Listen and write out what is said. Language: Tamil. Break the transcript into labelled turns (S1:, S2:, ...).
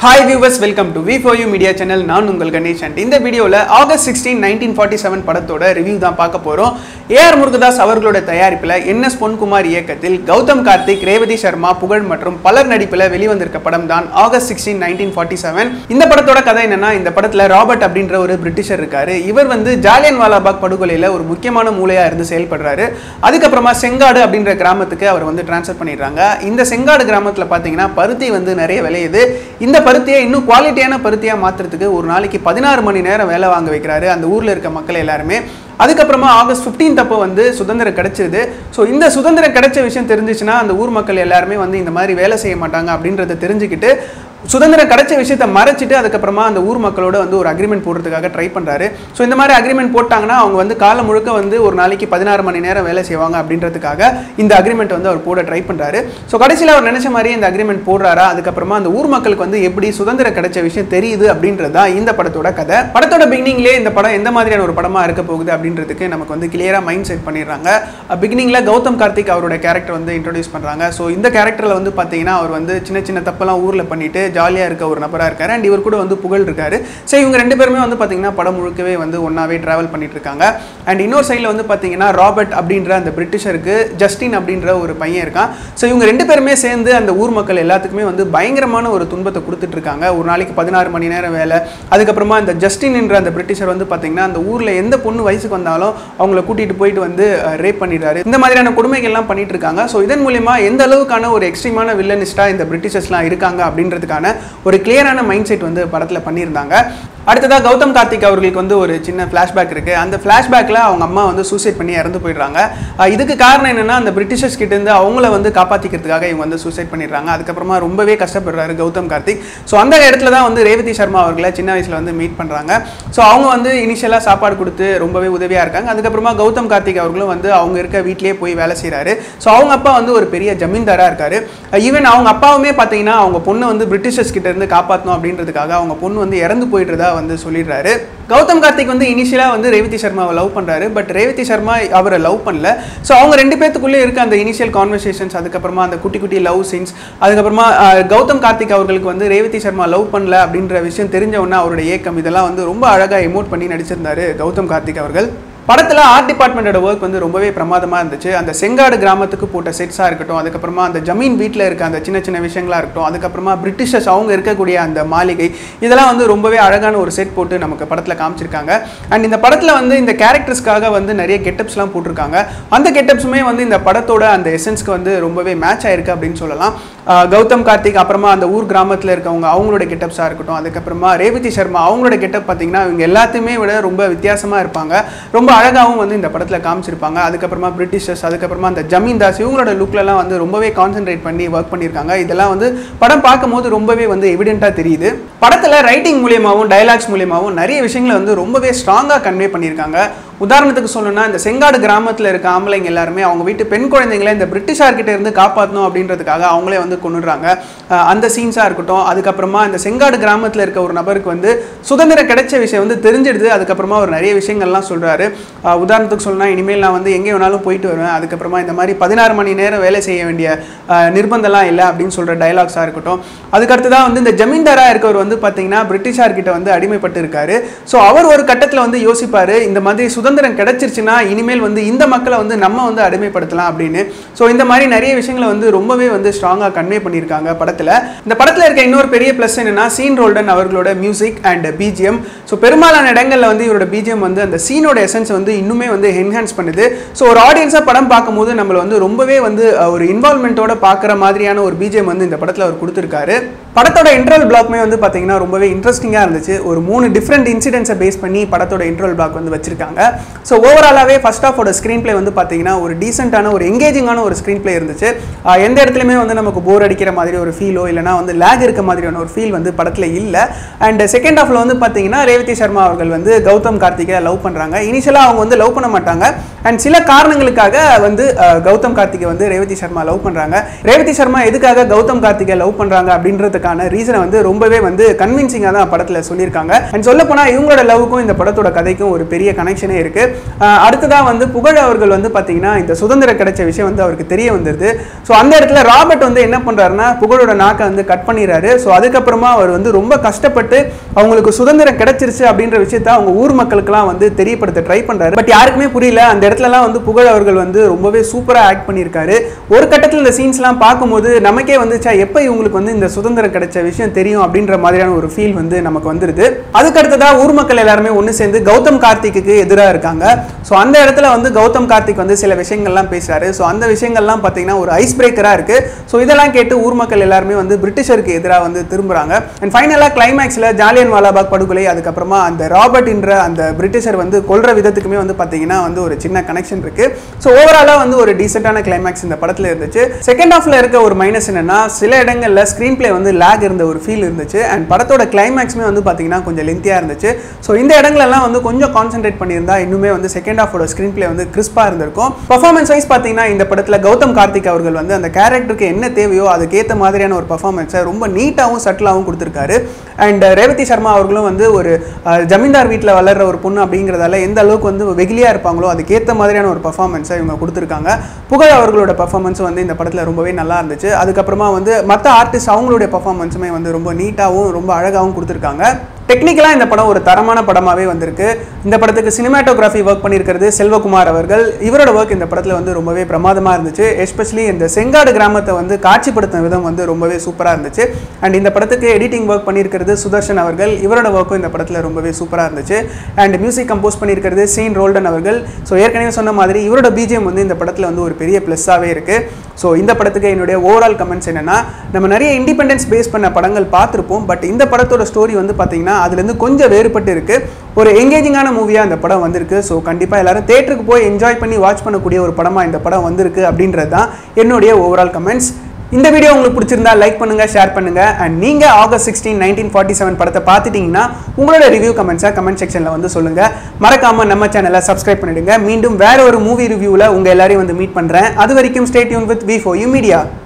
S1: hi viewers welcome to V four U media channel நான் உங்கள் கணேஷ் அண்ட் இந்த வீடியோவில் August sixteen nineteen forty seven படத்தோட ரிவ்யூ தான் பார்க்க போகிறோம் ஏஆர் முருகதாஸ் அவர்களோட தயாரிப்பில் என் எஸ் பொன்குமார் இயக்கத்தில் கௌதம் கார்த்திக் ரேவதி சர்மா புகழ் மற்றும் பலர் நடிப்பில் வெளிவந்திருக்க படம் தான் August sixteen nineteen forty seven இந்த படத்தோட கதை என்னன்னா இந்த படத்தில் ராபர்ட் அப்படின்ற ஒரு பிரிட்டிஷர் இருக்காரு இவர் வந்து ஜாலியன் வாலாபாக் படுகொலையில் ஒரு முக்கியமான மூலையாக இருந்து செயல்படுறாரு அதுக்கப்புறமா செங்காடு அப்படின்ற கிராமத்துக்கு அவர் வந்து ட்ரான்ஸ்ஃபர் பண்ணிடுறாங்க இந்த செங்காடு கிராமத்தில் பார்த்தீங்கன்னா பருத்தி வந்து நிறைய விளையுது இந்த பருத்தியை இன்னும் குவாலிட்டியான பருத்தியாக மாற்றுறதுக்கு ஒரு நாளைக்கு பதினாறு மணி நேரம் வேலை வாங்க வைக்கிறாரு அந்த ஊரில் இருக்க மக்கள் எல்லாருமே அதுக்கப்புறமா ஆகஸ்ட் 15th அப்போ வந்து சுதந்திரம் கிடைச்சிது ஸோ இந்த சுதந்திரம் கிடைச்ச விஷயம் தெரிஞ்சிச்சுன்னா அந்த ஊர் மக்கள் எல்லாருமே வந்து இந்த மாதிரி வேலை செய்ய மாட்டாங்க அப்படின்றத தெரிஞ்சுக்கிட்டு சுதந்திரம் கிடைச்ச விஷயத்தை மறைச்சிட்டு அதுக்கப்புறமா அந்த ஊர் மக்களோட வந்து ஒரு அக்ரிமெண்ட் போடுறதுக்காக ட்ரை பண்ணுறாரு ஸோ இந்த மாதிரி அக்ரிமெண்ட் போட்டாங்கன்னா அவங்க வந்து காலம் முழுக்க வந்து ஒரு நாளைக்கு பதினாறு மணி நேரம் வேலை செய்வாங்க அப்படின்றதுக்காக இந்த அக்ரிமெண்ட் வந்து அவர் போட ட்ரை பண்ணுறாரு ஸோ கடைசியில் அவர் நினைச்ச மாதிரியே இந்த அக்ரிமெண்ட் போடுறாரா அதுக்கப்புறமா அந்த ஊர் மக்களுக்கு வந்து எப்படி சுதந்திரம் கிடைச்ச விஷயம் தெரியுது அப்படின்றது தான் இந்த படத்தோட கதை படத்தோட பிகினிங்லேயே இந்த படம் எந்த மாதிரியான ஒரு படமாக இருக்க போகுது அப்படின்றதுக்கு நமக்கு வந்து கிளியராக மைண்ட் செட் பண்ணிடுறாங்க பிகினிங்கில் கௌதம் கார்த்திக் அவரோட கேரக்டர் வந்து இன்ட்ரோடியூஸ் பண்ணுறாங்க ஸோ இந்த கேரக்டரில் வந்து பார்த்தீங்கன்னா அவர் வந்து சின்ன சின்ன தப்பெல்லாம் ஊரில் பண்ணிட்டு ஜாலியாக இருக்க ஒரு நபராக இருக்காரு அண்ட் இவர் கூட வந்து புகழ் இருக்காரு ஸோ இவங்க ரெண்டு பேருமே வந்து பார்த்தீங்கன்னா படம் முழுக்கவே வந்து ஒன்றாவே ட்ராவல் பண்ணிட்டு இருக்காங்க அண்ட் இன்னொரு சைடில் வந்து பார்த்தீங்கன்னா ராபர்ட் அப்படின்ற அந்த பிரிட்டிஷருக்கு ஜஸ்டின் அப்படின்ற ஒரு பையன் இருக்கான் ஸோ இவங்க ரெண்டு பேருமே சேர்ந்து அந்த ஊர் மக்கள் எல்லாத்துக்குமே வந்து பயங்கரமான ஒரு துன்பத்தை கொடுத்துட்டு இருக்காங்க ஒரு நாளைக்கு பதினாறு மணி நேரம் வேலை அதுக்கப்புறமா இந்த ஜஸ்டின் என்ற அந்த பிரிட்டிஷர் வந்து பார்த்தீங்கன்னா அந்த ஊரில் எந்த பொண்ணு வயசுக்கு வந்தாலும் அவங்கள கூட்டிகிட்டு போயிட்டு வந்து ரேப் பண்ணிடுறாரு இந்த மாதிரியான கொடுமைகள்லாம் பண்ணிட்டு இருக்காங்க ஸோ இதன் மூலியமா எந்த அளவுக்கான ஒரு எக்ஸ்ட்ரீமான வில்லனிஸ்டாக இந்த பிரிட்டிஷர்ஸ்லாம் இருக்காங்க அப்படின்றதுக்கான ஒரு கிளியரான மைண்ட் செட் வந்து படத்தில் பண்ணியிருந்தாங்க அடுத்ததாக கௌதம் கார்த்திக் அவர்களுக்கு வந்து ஒரு சின்ன ஃப்ளாஷ்பேக் இருக்குது அந்த ஃப்ளாஷ்பேக்கில் அவங்க அம்மா வந்து சூசைட் பண்ணி இறந்து போயிடுறாங்க அஹ் இதுக்கு காரணம் என்னென்னா அந்த பிரிட்டிஷர்ஸ் கிட்டேருந்து அவங்கள வந்து காப்பாற்றிக்கிறதுக்காக இவங்க வந்து சூசைட் பண்ணிடுறாங்க அதுக்கப்புறமா ரொம்பவே கஷ்டப்படுறாரு கௌதம் கார்த்திக் ஸோ அந்த இடத்துல தான் வந்து ரேவதி சர்மா அவர்களை சின்ன வயசில் வந்து மீட் பண்ணுறாங்க ஸோ அவங்க வந்து இனிஷியலாக சாப்பாடு கொடுத்து ரொம்பவே உதவியாக இருக்காங்க அதுக்கப்புறமா கௌதம் கார்த்திக் அவர்களும் வந்து அவங்க இருக்க வீட்லேயே போய் வேலை செய்கிறாரு ஸோ அவங்க அப்பா வந்து ஒரு பெரிய ஜமீன்தாராக இருக்காரு ஈவன் அவங்க அப்பாவுமே பார்த்தீங்கன்னா அவங்க பொண்ணை வந்து பிரிட்டிஷர்ஸ் கிட்ட இருந்து காப்பாற்றணும் அப்படின்றதுக்காக அவங்க பொண்ணு வந்து இறந்து போயிடுறதா வந்து சொல்லிடுறாரு கௌதம் கார்த்திக் வந்து இனிஷியலாக வந்து ரேவதி சர்மாவை லவ் பண்ணுறாரு பட் ரேவதி சர்மா அவரை லவ் பண்ணல ஸோ அவங்க ரெண்டு பேத்துக்குள்ளே இருக்க அந்த இனிஷியல் கான்வர்சேஷன்ஸ் அதுக்கப்புறமா அந்த குட்டி குட்டி லவ் சீன்ஸ் அதுக்கப்புறமா அஹ், கௌதம் கார்த்திக் அவர்களுக்கு வந்து ரேவதி சர்மா லவ் பண்ணல அப்படின்ற விஷயம் தெரிஞ்ச உடனே அவருடைய ஏக்கம் இதெல்லாம் வந்து ரொம்ப அழகாக எமோட் பண்ணி நடிச்சிருந்தாரு கௌதம் கார்த்திக் அவர்கள் படத்தில் ஆர்ட் டிபார்ட்மெண்ட்டோட ஒர்க் வந்து ரொம்பவே பிரமாதமாக இருந்துச்சு அந்த செங்காடு கிராமத்துக்கு போட்ட செட்ஸாக இருக்கட்டும் அதுக்கப்புறமா அந்த ஜமீன் வீட்டில் இருக்க அந்த சின்ன சின்ன விஷயங்களா இருக்கட்டும் அதுக்கப்புறமா பிரிட்டிஷர்ஸ் அவங்க இருக்கக்கூடிய அந்த மாளிகை இதெல்லாம் வந்து ரொம்பவே அழகான ஒரு செட் போட்டு நமக்கு படத்தில் காமிச்சிருக்காங்க அண்ட் இந்த படத்தில் வந்து இந்த கேரக்டர்ஸ்க்காக வந்து நிறைய கெட்டப்ஸ்லாம் போட்டிருக்காங்க அந்த கெட்டப்ஸுமே வந்து இந்த படத்தோட அந்த எசன்ஸ்க்கு வந்து ரொம்பவே மேட்ச் ஆயிருக்கு அப்படின்னு சொல்லலாம் ஆஹ் கௌதம் கார்த்திக் அப்புறமா அந்த ஊர் கிராமத்தில் இருக்கவங்க அவங்களோட கெட்டப்ஸாக இருக்கட்டும் அதுக்கப்புறமா ரேவதி சர்மா அவங்களோட கெட்டப் பார்த்தீங்கன்னா இவங்க எல்லாத்தையுமே விட ரொம்ப வித்தியாசமாக இருப்பாங்க ரொம்ப அழகாகவும் வந்து இந்த படத்தில் காமிச்சிருப்பாங்க அதுக்கப்புறமா பிரிட்டிஷர்ஸ் அதுக்கப்புறமா அந்த ஜமீன்தாஸ் இவங்களோட லுக்லலாம் வந்து ரொம்பவே கான்சென்ட்ரேட் பண்ணி ஒர்க் பண்ணியிருக்காங்க இதெல்லாம் வந்து படம் பார்க்கும்போது ரொம்பவே வந்து எவிடென்ட்டாக தெரியுது படத்தில் ரைட்டிங் மூலியமாகவும் டயலாக்ஸ் மூலியமாகவும் நிறைய விஷயங்களை வந்து ரொம்பவே ஸ்ட்ராங்காக கன்வே பண்ணியிருக்காங்க உதாரணத்துக்கு சொல்லணும்னா இந்த செங்காடு கிராமத்தில் இருக்க ஆம்பளைங்க எல்லாருமே அவங்க வீட்டு பெண் குழந்தைங்களை இந்த பிரிட்டிஷார்கிட்ட இருந்து காப்பாற்றணும் அப்படின்றதுக்காக அவங்களே வந்து கொண்டுடுறாங்க அஹ் அந்த சீன்ஸாக இருக்கட்டும் அதுக்கப்புறமா இந்த செங்காடு கிராமத்தில் இருக்க ஒரு நபருக்கு வந்து சுதந்திரம் கிடைச்ச விஷயம் வந்து தெரிஞ்சிடுது அதுக்கப்புறமா ஒரு நிறைய விஷயங்கள்லாம் சொல்கிறாரு உதாரணத்துக்கு சொல்லணும்னா இனிமேல் நான் வந்து எங்கே வேணாலும் போயிட்டு வருவேன் அதுக்கப்புறமா இந்த மாதிரி பதினாறு மணி நேரம் வேலை செய்ய வேண்டிய அஹ், நிர்பந்தம்லாம் இல்லை அப்படின்னு சொல்கிற டைலாக்ஸாக இருக்கட்டும் அதுக்கடுத்ததான் வந்து இந்த ஜமீன்தாராக இருக்கவர் வந்து பார்த்தீங்கன்னா பிரிட்டிஷார்கிட்ட வந்து அடிமைப்பட்டு இருக்காரு ஸோ அவர் ஒரு கட்டத்தில் வந்து யோசிப்பார் இந்த மாதிரி சுதந்திரம் கிடைச்சிருச்சுன்னா இனிமேல் வந்து இந்த மக்களை வந்து நம்ம வந்து அடிமைப்படுத்தலாம் அப்படின்னு ஸோ இந்த மாதிரி நிறைய விஷயங்களை வந்து ரொம்பவே வந்து ஸ்ட்ராங்காக கன்வே பண்ணியிருக்காங்க படத்தில் இந்த படத்தில் இருக்க இன்னொரு பெரிய ப்ளஸ் என்னன்னா சீன் ரோல்டன் அவர்களோட மியூசிக் அண்ட் பிஜிஎம் ஸோ பெரும்பாலான இடங்களில் வந்து இவரோட பிஜிஎம் வந்து அந்த சீனோட எசன்ஸ் வந்து இன்னுமே வந்து என்ஹான்ஸ் பண்ணுது ஸோ ஒரு ஆடியன்ஸாக படம் பார்க்கும்போது நம்மளை வந்து ரொம்பவே வந்து அஹ், ஒரு இன்வால்மெண்ட்டோட பார்க்குற மாதிரியான ஒரு பிஜிஎம் வந்து இந்த படத்தில் அவர் கொடுத்துருக்காரு படத்தோட இன்ட்ரல் பிளாக்மே வந்து பார்த்தீங்கன்னா ரொம்பவே இன்ட்ரெஸ்டிங்காக இருந்துச்சு ஒரு மூணு டிஃப்ரெண்ட் இன்சிடென்ட்ஸை பேஸ் பண்ணி படத்தோட இன்ட்ரல் பிளாக் வந்து வச்சிருக்காங்க ஸோ ஓவராலாகவே ஃபர்ஸ்ட் ஆஃபோட ஸ்க்ரீன் ப்ளே வந்து பார்த்தீங்கன்னா ஒரு டீசென்ட்டான ஒரு எங்கேஜிங்கான ஒரு ஸ்க்ரீன் ப்ளே இருந்துச்சு ஆஹ் எந்த இடத்துலையுமே வந்து நமக்கு போர் அடிக்கிற மாதிரி ஒரு ஃபீலோ இல்லைனா வந்து லேக் இருக்க மாதிரியான ஒரு ஃபீல் வந்து படத்தில் இல்லை அண்ட் செகண்ட் ஹாஃபில் வந்து பார்த்தீங்கன்னா ரேவதி சர்மா அவர்கள் வந்து கௌதம் கார்த்திகை லவ் பண்ணுறாங்க இனிஷியலாக அவங்க வந்து லவ் பண்ண மாட்டாங்க அண்ட் சில காரணங்களுக்காக வந்து அஹ், கௌதம் கார்த்திகை வந்து ரேவதி சர்மா லவ் பண்றாங்க ரேவதி சர்மா எதுக்காக கௌதம் கார்த்திகை லவ் பண்றாங்க அப்படின்றதுக்கான ரீசனை வந்து ரொம்பவே வந்து கன்வின்சிங்காக தான் படத்துல சொல்லியிருக்காங்க அண்ட் சொல்ல போனா இவங்களோட லவ்வுக்கும் இந்த படத்தோட கதைக்கும் ஒரு பெரிய கனெக்ஷனே இருக்கு அஹ், அடுத்ததா வந்து புகழ் அவர்கள் வந்து பாத்தீங்கன்னா இந்த சுதந்திரம் கிடைச்ச விஷயம் வந்து அவருக்கு தெரிய வந்துருது ஸோ அந்த இடத்துல ராபர்ட் வந்து என்ன பண்றாருன்னா புகழோட நாக்கை வந்து கட் பண்ணிடுறாரு ஸோ அதுக்கப்புறமா அவர் வந்து ரொம்ப கஷ்டப்பட்டு அவங்களுக்கு சுதந்திரம் கிடைச்சிருச்சு அப்படின்ற விஷயத்த அவங்க ஊர் மக்களுக்கெல்லாம் வந்து தெரியப்படுத்த ட்ரை பண்றாரு பட் யாருக்குமே புரியல அந்த இடத்துலலாம் வந்து புகழ் அவர்கள் வந்து ரொம்பவே சூப்பரா ஆக்ட் பண்ணியிருக்காரு ஒரு கட்டத்தில் இந்த சீன்ஸ்லாம் பார்க்கும்போது நமக்கே வந்து ச்சே, எப்போ இவங்களுக்கு வந்து இந்த சுதந்திரம் கிடைச்ச விஷயம் தெரியும் அப்படின்ற மாதிரியான ஒரு ஃபீல் வந்து நமக்கு வந்துருது அதுக்கு அடுத்ததா ஊர் மக்கள் எல்லாருமே ஒன்று சேர்ந்து கௌதம் கார்த்திக்கு எதிராக இருக்காங்க ஸோ அந்த இடத்துல வந்து கௌதம் கார்த்திக் வந்து சில விஷயங்கள்லாம் பேசுறாரு ஸோ அந்த விஷயங்கள்லாம் பார்த்தீங்கன்னா ஒரு ஐஸ் பிரேக்கராக இருக்கு ஸோ இதெல்லாம் கேட்டு ஊர் மக்கள் எல்லாருமே வந்து பிரிட்டிஷருக்கு எதிராக வந்து திரும்புறாங்க அண்ட் ஃபைனலாக கிளைமேக்ஸில் ஜாலியன் வாலாபாக் படுகொலை அதுக்கப்புறமா அந்த ராபர்ட் என்ற அந்த பிரிட்டிஷர் வந்து கொல்ற விதத்துக்குமே வந்து பார்த்தீங்கன்னா வந்து ஒரு சின்ன கனெக்ஷன் இருக்கு ஸோ ஓவராலாக வந்து ஒரு டீசெண்டான கிளைமேக்ஸ் இந்த படத்தில் இருந்துச்சு செகண்ட் ஹாஃப்ல இருக்க ஒரு மைனஸ் என்னன்னா சில இடங்கள்ல ஸ்க்ரீன் பிளே வந்து லேக் இருந்த ஒரு ஃபீல் இருந்துச்சு அண்ட் படத்தோட கிளைமேக்ஸுமே வந்து பார்த்தீங்கன்னா கொஞ்சம் லென்த்தியாக இருந்துச்சு ஸோ இந்த இடங்களெல்லாம் வந்து கொஞ்சம் கான்சென்ட்ரேட் பண்ணியிருந்தா இன்னுமே வந்து செகண்ட் ஹாஃபோட ஸ்க்ரீன் பிளே வந்து கிறிஸ்பாக இருந்திருக்கும் பர்ஃபார்மன்ஸ் வைஸ் பார்த்தீங்கன்னா இந்த படத்தில் கௌதம் கார்த்திக் அவர்கள் வந்து அந்த கேரக்டருக்கு என்ன தேவையோ அதுக்கேற்ற மாதிரியான ஒரு பர்ஃபார்மன்ஸை ரொம்ப நீட்டாகவும் சட்டிலாகவும் கொடுத்துருக்காரு அண்ட் ரேவதி சர்மா அவர்களும் வந்து ஒரு அஹ், ஜமீன்தார் வீட்டில் வளர்ற ஒரு பொண்ணு அப்படிங்கிறதால எந்த அளவுக்கு வந்து வெகுலியாக இருப்பாங்களோ அதுக்கேற்ற மாதிரியான ஒரு பர்ஃபார்மன்ஸை இவங்க கொடுத்துருக்காங்க புகழ் அவர்களோட பர்ஃபார்மன்ஸ் வந்து இந்த படத்தில் ரொம்பவே நல்லா இருந்துச்சு அதுக்கப்புறமா வந்து மற்ற ஆர்டிஸ்ட் அவங்களுடைய பர்ஃபார்மன்ஸுமே வந்து ரொம்ப நீட்டாகவும் ரொம்ப அழகாகவும் கொடுத்துருக்காங்க டெக்னிக்கலாக இந்த படம் ஒரு தரமான படமாகவே வந்திருக்கு இந்த படத்துக்கு சினிமாட்டோகிராஃபி ஒர்க் பண்ணியிருக்கிறது செல்வகுமார் அவர்கள் இவரோட ஒர்க் இந்த படத்தில் வந்து ரொம்பவே பிரமாதமாக இருந்துச்சு எஸ்பெஷலி இந்த செங்காடு கிராமத்தை வந்து காட்சிப்படுத்தின விதம் வந்து ரொம்பவே சூப்பராக இருந்துச்சு அண்ட் இந்த படத்துக்கு எடிட்டிங் ஒர்க் பண்ணியிருக்கிறது சுதர்ஷன் அவர்கள் இவரோட ஒர்க்கும் இந்த படத்தில் ரொம்பவே சூப்பராக இருந்துச்சு அண்ட் மியூசிக் கம்போஸ் பண்ணியிருக்கிறது சீன் ரோல்டன் அவர்கள் ஸோ ஏற்கனவே சொன்ன மாதிரி இவரோட பிஜிஎம் வந்து இந்த படத்தில் வந்து ஒரு பெரிய ப்ளஸ்ஸாகவே இருக்குது ஸோ இந்த படத்துக்கு என்னுடைய ஓவரால் கமெண்ட்ஸ் என்னன்னா நம்ம நிறைய இண்டிபெண்டன்ஸ் பேஸ் பண்ண படங்கள் பார்த்துருப்போம் பட் இந்த படத்தோட ஸ்டோரி வந்து பார்த்தீங்கன்னா அதுலேருந்து கொஞ்சம் வேறுபட்டு இருக்கு ஒரு எங்கேஜிங்கான மூவியாக இந்த படம் வந்திருக்கு ஸோ கண்டிப்பாக எல்லாரும் தேட்டருக்கு போய் என்ஜாய் பண்ணி வாட்ச் பண்ணக்கூடிய ஒரு படமாக இந்த படம் வந்திருக்கு அப்படின்றது தான் என்னுடைய ஓவரால் கமெண்ட்ஸ் இந்த வீடியோ உங்களுக்கு பிடிச்சிருந்தா லைக் பண்ணுங்க ஷேர் பண்ணுங்க அண்ட் நீங்க August sixteen nineteen forty seven படத்தை பார்த்துட்டீங்கன்னா உங்களோட ரிவ்யூ கமெண்ட்ஸை கமெண்ட் செக்ஷன்ல வந்து சொல்லுங்க மறக்காம நம்ம சேனலை சப்ஸ்கிரைப் பண்ணிடுங்க மீண்டும் வேற ஒரு மூவி ரிவ்யூவில் உங்க எல்லாரையும் வந்து மீட் பண்றேன் அது வரைக்கும் stay tuned with V four U media